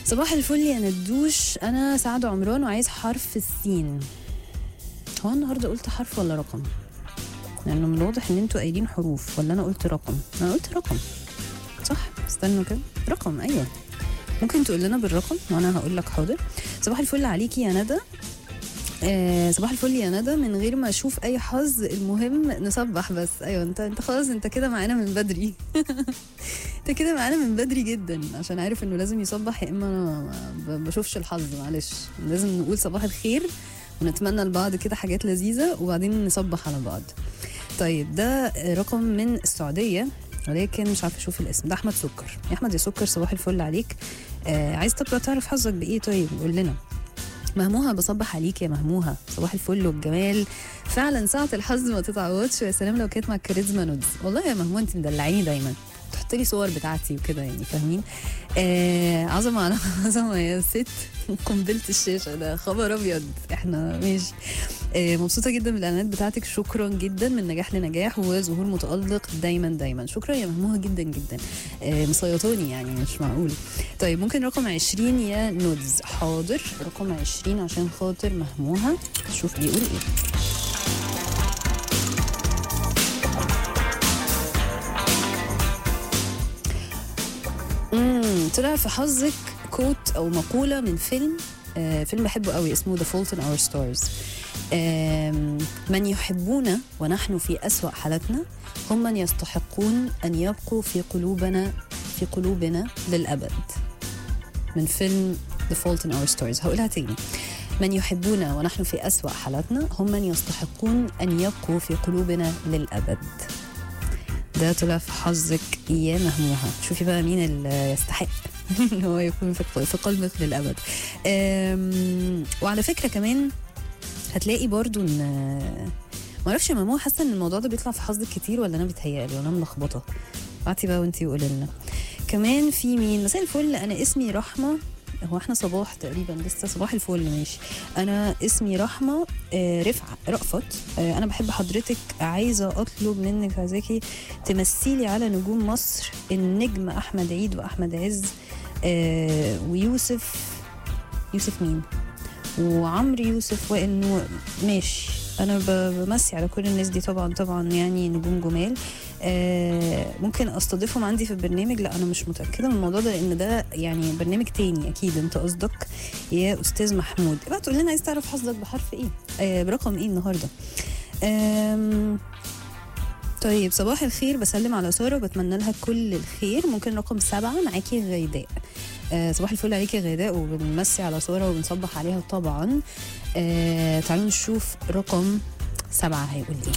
صباح الفل يا ندوش انا سعد عمران وعايز حرف السين هو النهارده قلت حرف ولا رقم لانه من الواضح ان انتوا قايلين حروف ولا انا قلت رقم انا قلت رقم صح استنوا كده رقم ايوه ممكن تقول لنا بالرقم وانا هقول لك حاضر صباح الفل عليكي يا ندى آه صباح الفل يا ندى من غير ما اشوف اي حظ المهم نصبح بس ايوه انت انت خلاص انت كده معانا من بدري انت كده معانا من بدري جدا عشان عارف انه لازم يصبح يا اما انا ما بشوفش الحظ معلش لازم نقول صباح الخير ونتمنى لبعض كده حاجات لذيذه وبعدين نصبح على بعض طيب ده رقم من السعوديه ولكن مش عارفه اشوف الاسم ده احمد سكر يا احمد يا سكر صباح الفل عليك آه عايز تبقى تعرف حظك بايه طيب قول لنا مهموها بصبح عليك يا مهموها صباح الفل والجمال فعلا ساعة الحظ ما تتعوضش ويا سلام لو كانت مع الكاريزما نودز والله يا مهموه انت مدلعيني دايما تحط لي صور بتاعتي وكده يعني فاهمين آه عظمه على عظمه يا ست قنبله الشاشه ده خبر ابيض احنا ماشي آه مبسوطه جدا من الاعلانات بتاعتك شكرا جدا من نجاح لنجاح وظهور متالق دايما دايما شكرا يا مهموها جدا جدا آه مسيطوني يعني مش معقول طيب ممكن رقم 20 يا نودز حاضر رقم 20 عشان خاطر مهموها شوف بيقول ايه امم طلع في حظك كوت او مقوله من فيلم آه فيلم بحبه قوي اسمه The Fault in Our Stars آم، من يحبون ونحن في أسوأ حالتنا هم من يستحقون أن يبقوا في قلوبنا في قلوبنا للأبد من فيلم The Fault in Our Stars هقولها تاني من يحبون ونحن في أسوأ حالتنا هم من يستحقون أن يبقوا في قلوبنا للأبد ده طلع في حظك يا مهموها شوفي بقى مين اللي يستحق ان هو يكون في في قلبك للابد أم، وعلى فكره كمان هتلاقي برضو ان ما اعرفش يا ماما حاسه ان الموضوع ده بيطلع في حظك كتير ولا انا بتهيألي ولا انا ملخبطه بعتي بقى وانتي قولي لنا كمان في مين مساء الفل انا اسمي رحمه هو احنا صباح تقريبا لسه صباح الفل ماشي انا اسمي رحمه آه، رفعه رأفت آه، انا بحب حضرتك عايزه اطلب منك عايزاكي تمثلي على نجوم مصر النجم احمد عيد واحمد عز آه، ويوسف يوسف مين وعمرو يوسف وائل نور ماشي انا ب- بمسي على كل الناس دي طبعا طبعا يعني نجوم جمال آه ممكن استضيفهم عندي في البرنامج لا انا مش متاكده من الموضوع ده لان ده يعني برنامج تاني اكيد انت قصدك يا استاذ محمود بقى تقول لنا عايز تعرف حظك بحرف ايه آه برقم ايه النهارده آم، طيب صباح الخير بسلم على ساره وبتمنى لها كل الخير ممكن رقم سبعة معاكي غيداء آه صباح الفل عليكي غيداء وبنمسي على ساره وبنصبح عليها طبعا آه تعالوا نشوف رقم سبعة هيقول ايه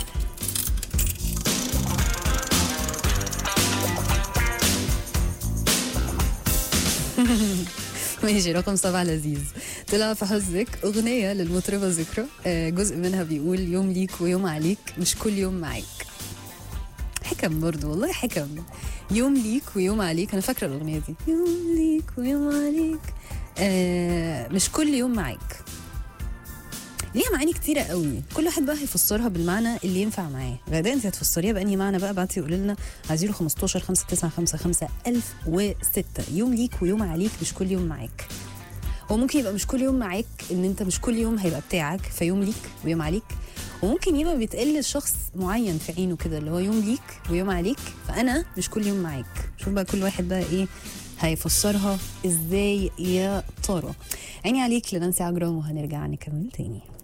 ماشي رقم سبعة لذيذ طلع في حظك أغنية للمطربة ذكرى آه، جزء منها بيقول يوم ليك ويوم عليك مش كل يوم معاك حكم برضو والله حكم يوم ليك ويوم عليك أنا فاكرة الأغنية دي يوم ليك ويوم عليك آه مش كل يوم معاك ليها معاني كتيرة قوي كل واحد بقى هيفسرها بالمعنى اللي ينفع معاه غدا انت هتفسريها بأني معنى بقى بعتي قولي لنا على 015 5955 1006 يوم ليك ويوم عليك مش كل يوم معاك هو ممكن يبقى مش كل يوم معاك ان انت مش كل يوم هيبقى بتاعك فيوم ليك ويوم عليك وممكن يبقى بيتقل لشخص معين في عينه كده اللي هو يوم ليك ويوم عليك فانا مش كل يوم معاك شوف بقى كل واحد بقى ايه هيفسرها ازاي يا ترى عيني عليك لنانسي عجرم وهنرجع نكمل تاني